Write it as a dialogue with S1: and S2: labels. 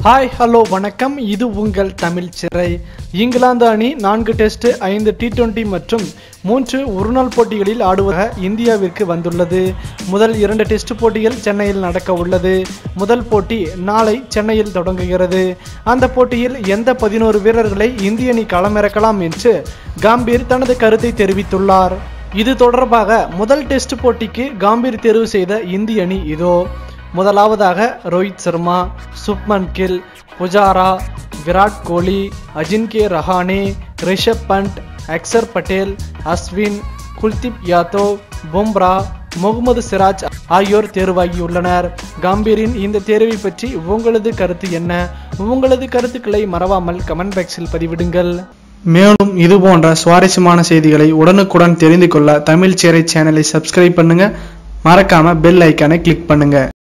S1: hi hello வணக்கம் இது உங்கள் தமிழ் சிறை இங்கிலாந்து அணி நான்கு டெஸ்ட் ஐந்து டி டுவெண்டி மற்றும் மூன்று ஒருநாள் போட்டிகளில் ஆடுவதாக இந்தியாவிற்கு வந்துள்ளது முதல் இரண்டு டெஸ்ட் போட்டிகள் சென்னையில் நடக்க உள்ளது முதல் போட்டி நாளை சென்னையில் தொடங்குகிறது அந்த போட்டியில் எந்த பதினோரு வீரர்களை இந்திய அணி களமிறக்கலாம் என்று காம்பீர் தனது கருத்தை தெரிவித்துள்ளார் இது தொடர்பாக முதல் டெஸ்ட் போட்டிக்கு காம்பீர் தேர்வு செய்த இந்திய அணி இதோ முதலாவதாக ரோஹித் சர்மா சுப்மன் கில் புஜாரா விராட் கோலி அஜின்கே ரஹானே ரிஷப் பண்ட் அக்சர் பட்டேல் அஸ்வின் குல்தீப் யாதவ் பும்ரா முகமது சிராஜ் ஆகியோர் தேர்வாகியுள்ளனர் காம்பீரின் இந்த தேர்வை பற்றி உங்களது கருத்து என்ன உங்களது கருத்துக்களை மறவாமல் கமெண்ட் பாக்ஸில் பதிவிடுங்கள் மேலும் இது போன்ற சுவாரஸ்யமான செய்திகளை உடனுக்குடன் தெரிந்து கொள்ள தமிழ் சேரை சேனலை சப்ஸ்கிரைப் பண்ணுங்க மறக்காம பெல் ஐக்கானை கிளிக் பண்ணுங்க